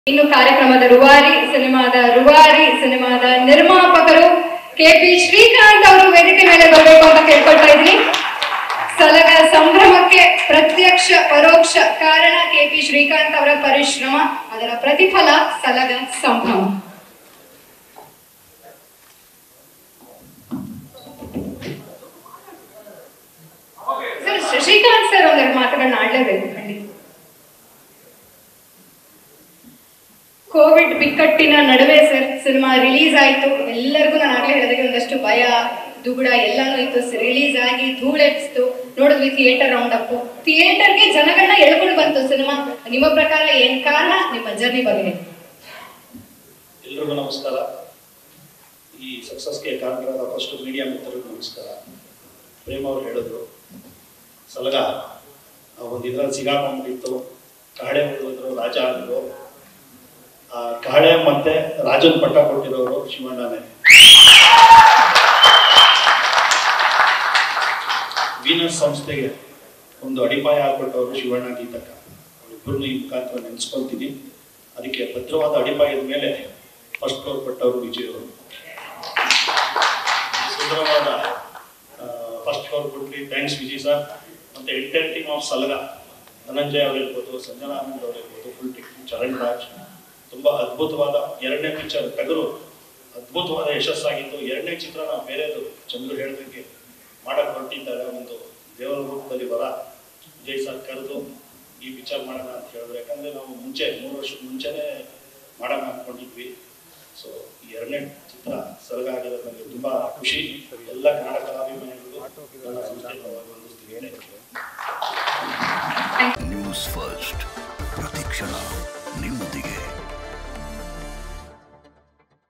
ಇನ್ನು ಕಾರ್ಯಕ್ರಮದ ರೂವಾರಿ ಸಿನಿಮಾದ ರೂವಾರಿ ಸಿನಿಮಾದ ನಿರ್ಮಾಪಕರು ಕೆ ಪಿ ಶ್ರೀಕಾಂತ್ ಅವರು ವೇದಿಕೆ ಮೇಲೆ ಬರಬೇಕು ಅಂತ ಕೇಳ್ಕೊಳ್ತಾ ಇದ್ದೀನಿ ಸಲಗ ಸಂಭ್ರಮಕ್ಕೆ ಪ್ರತ್ಯಕ್ಷ ಪರೋಕ್ಷ ಕಾರಣ ಕೆ ಪಿ ಶ್ರೀಕಾಂತ್ ಅವರ ಪರಿಶ್ರಮ ಅದರ ಪ್ರತಿಫಲ ಸಲಗ ಸಂಭ್ರಮ ಸರ್ ಶ್ರೀಕಾಂತ್ ಸರ್ ಒಂದೆರಡು ಮಾತುಗಳನ್ನ ಆಡ್ಲೇಬೇಕು ಖಂಡಿತ ಕೋವಿಡ್ ಬಿಕ್ಕಟ್ಟಿನ ನಡುವೆ ಸರ್ ಸಿನಿಮಾ ರಿಲೀಸ್ ಆಯ್ತು ಎಲ್ಲರಿಗೂ ನಾನು ಆಗ್ಲೇ ಹೇಳಿದಾಗೆ ಒಂದಷ್ಟು ಭಯ ದುಗುಡ ಎಲ್ಲಾನು ಇತ್ತು ರಿಲೀಸ್ ಆಗಿ ಧೂಳೆಬ್ಸ್ತು ನೋಡಿದ್ವಿ ಥಿಯೇಟರ್ ರೌಂಡ್ ಅಪ್ ಥಿಯೇಟರ್ಗೆ ಜನಗಳನ್ನ ಎಳ್ಕೊಂಡು ಬಂತು ಸಿನಿಮಾ ನಿಮ್ಮ ಪ್ರಕಾರ ಏನ್ ಕಾರಣ ನಿಮ್ಮ ಜರ್ನಿ ಬಗ್ಗೆ ಹೇಳಿ. ಎಲ್ರಿಗೂ ನಮಸ್ಕಾರ ಈ ಸಕ್ಸಸ್ಗೆ ಕಾರಣರಾದ ಫಸ್ಟ್ ಮೀಡಿಯಾ ಮಿತ್ರರಿಗೂ ನಮಸ್ಕಾರ ಪ್ರೇಮ್ ಅವ್ರು ಹೇಳಿದ್ರು ಸಲಗ ಒಂದು ಇದ್ರಲ್ಲಿ ಸಿಗಾಕೊಂಡ್ಬಿಟ್ಟಿತ್ತು ಕಾಳೆ ಉಳಿದ್ರು ರಾಜ ಆದ್ರು ಆ ಕಾಳೆ ಮತ್ತೆ ರಾಜನ್ ಪಟ್ಟ ಕೊಟ್ಟಿರೋರು ಶಿವಣ್ಣನೇ ವೀನಸ್ ಸಂಸ್ಥೆಗೆ ಒಂದು ಅಡಿಪಾಯ ಹಾಕೊಟ್ಟವರು ಶಿವಣ್ಣ ಗೀತಕ್ಕ ಇಬ್ಬರನ್ನು ಈ ಮುಖಾಂತರ ನೆನೆಸ್ಕೊಳ್ತೀನಿ ಅದಕ್ಕೆ ಭದ್ರವಾದ ಅಡಿಪಾಯದ ಮೇಲೆ ಫಸ್ಟ್ ಫ್ಲೋರ್ ಕೊಟ್ಟವರು ವಿಜಯ್ ಅವರು ಸುಂದರವಾದ ಫಸ್ಟ್ ಫ್ಲೋರ್ ಕೊಟ್ರಿ ಥ್ಯಾಂಕ್ಸ್ ವಿಜಯ್ ಸರ್ ಮತ್ತೆ entire team of Salaga Dhananjaya ಅವರಿರ್ಬೋದು ಸಂಜನಾ ಆನಂದ್ ಅವರಿರ್ಬೋದು ಫುಲ್ ಟೀಮ್ ಚರಣ್ ರಾಜ್ ತುಂಬಾ ಅದ್ಭುತವಾದ ಎರಡನೇ ಪಿಕ್ಚರ್ ಟಗರು ಅದ್ಭುತವಾದ ಯಶಸ್ಸಾಗಿತ್ತು ಎರಡನೇ ಚಿತ್ರ ನಾವು ಬೇರೆದು ಚಂದ್ರು ಹೇಳ್ದಂಗೆ ಮಾಡಕ್ ಹೊರಟಿದ್ದಾಗ ಒಂದು ದೇವರ ರೂಪದಲ್ಲಿ ಬರ ವಿಜಯ್ ಸರ್ ಕರೆದು ಈ ಪಿಕ್ಚರ್ ಮಾಡೋಣ ಅಂತ ಹೇಳಿದ್ರು ಯಾಕಂದ್ರೆ ನಾವು ಮುಂಚೆ ಮೂರು ವರ್ಷದ ಮುಂಚೆನೆ ಮಾಡೋಣ ಅನ್ಕೊಂಡಿದ್ವಿ ಸೊ ಈ ಎರಡನೇ ಚಿತ್ರ ಸಲಗ ಆಗಿರೋದು ನನಗೆ ತುಂಬಾ ಖುಷಿ ಎಲ್ಲ ಕನ್ನಡ ಕಲಾಭಿಮಾನಿಗಳು ನನ್ನ ಸಂಸ್ಥೆ ಪರವಾಗಿ ವಂದಿಸ್ತೀನಿ Thank you. ನ್ಯೂಸ್ ಫಸ್ಟ್ ಪ್ರತಿಕ್ಷಣ ನಿಮ್ಮ